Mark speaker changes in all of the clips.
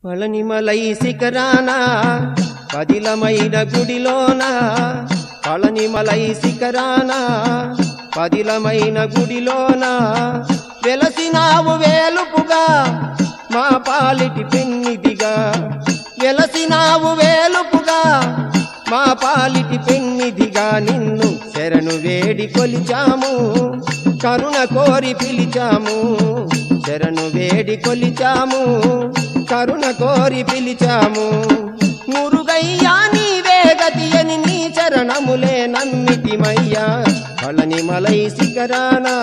Speaker 1: పళనిమలై శిఖరాన పదిలమైన గుడిలోన పళనిమలై శిఖరాన పదిలమైన గుడిలోన వెలసినావు వేలుపుగా మా పాలిటి పెన్నిదిగా వెలసినావు వేలుపుగా మా పాలిటి పెన్నిదిగా నిన్ను శరణు వేడి కొలిచాము కరుణ కోరి పిలిచాము శరణు వేడి కొలిచాము కరుణ కోరి పిలిచాము మురుగయ్యా నీవే గతి అని నీ చరణములే నమ్మితిమయ్యా పళని మలై శిఖరానా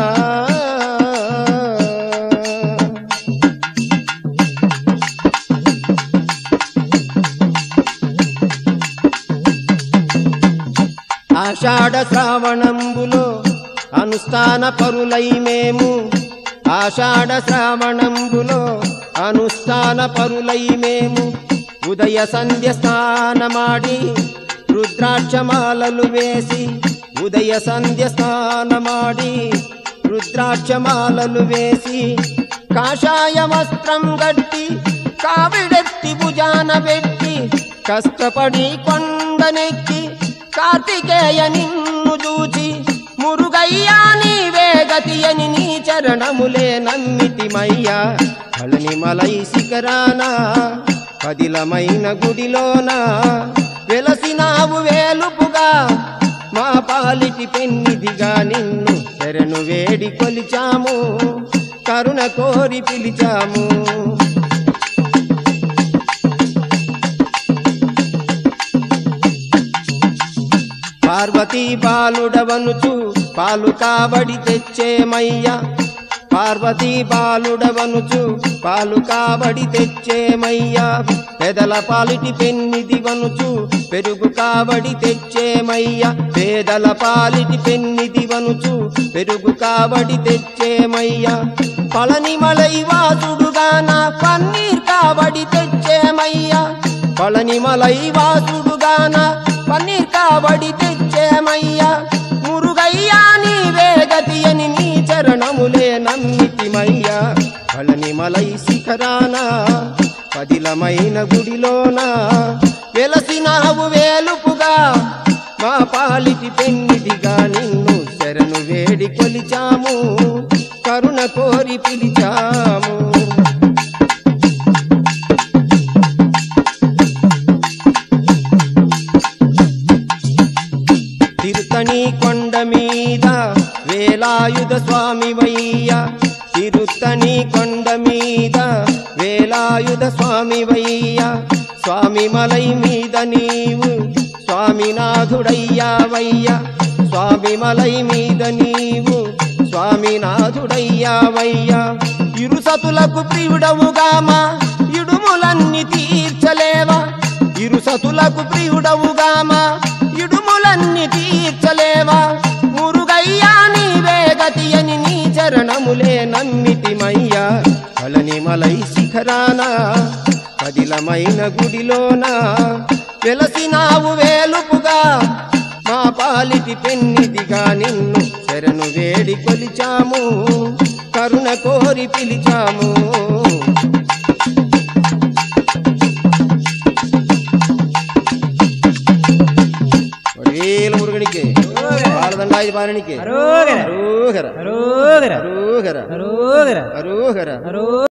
Speaker 1: ఆషాఢ శ్రావణంబులో అనుష్ఠాన పరులై మేము ఆషాఢ శ్రావణంబులో అనుష్ఠాన పరులై మేము ఉదయ సంధ్య స్నానమాడి రుద్రాక్షమాలలు వేసి ఉదయ సంధ్య స్నానమాడి రుద్రాక్షమాలలు వేసి కాషాయ వస్త్రం గట్టి కావిడెత్తి భుజాన పెట్టి కష్టపడి కొండనెక్కి కార్తికేయ నిన్ను చూచి మురుగయ్యా నీవే గతి అని నీ చరణములే నమ్మితిమయ్యా పళని మలై శిఖరాన పదిలమైన గుడిలోన వెలసినావు వేలుపుగా మా పాలిటి పెన్నిదిగా నిన్ను శరణు వేడి కొలిచాము కరుణ కోరి పిలిచాము పార్వతీ బాలుడవనుచు పాలు కాబడి తెచ్చేమయ్యా పార్వతీ బాలుడవనుచు పాలు కాబడి తెచ్చేమయ్యా పెదల పాలిటి పెన్నిది వనుచు పెరుగు కాబడి తెచ్చేమయ్యా పేదల పాలిటి పెన్నిది వనుచు పెరుగు కాబడి తెచ్చేమయ్యా పళని మలై వాసుడుగాన పన్నీర్ కాబడి తెచ్చేమయ్యా పళని మలై వాసుడుగాన పన్నీర్ కాబడి తెచ్చేమయ్యా మురుగయ్యా నీవే గతి అని నీ చరణములే నమ్మితిమయ్యా పళని మలై శిఖరాన పదిలమైన గుడిలోన వెలసినావు వేలుపుగా మా పాలిటి పెన్నిదిగా నిన్ను శరణు వేడి కొలిచాము కరుణ కోరి పిలిచాము తిరుతణి కొండ మీద వేలాయుధ స్వామి వయ్య తిరుతణి కొండ మీద వేలాయుధ స్వామి వయ్య స్వామి మలై మీద నీవు స్వామినాథుడయ్యావయ్య స్వామి మలై మీద నీవు స్వామినాథుడయ్యావయ్య ఇరుసతులకు ప్రియుడవుగామా ఇడుములన్నీ తీర్చలేవా ఇరుసతులకు ప్రియుడవుగామా ఇడుములన్నీ తీర్చలేవా మురుగయ్యా నీవే గతి అని నీ చరణములే నమ్మితిమయ్యా పళని మలై శిఖరాన పదిలమైన గుడిలోన వెలసినావు వేలుపుగా మా పాలిటి పెన్నిదిగా నిన్ను శరణు వేడి కొలిచాము కరుణ కోరి పిలిచాము వడివేల మురుగనికి పాలదండాయి పాలనికి
Speaker 2: అరోగర
Speaker 1: అరోహర
Speaker 2: అరోగర
Speaker 1: అరోహర
Speaker 2: అరోగర
Speaker 1: అరోహర
Speaker 2: అరో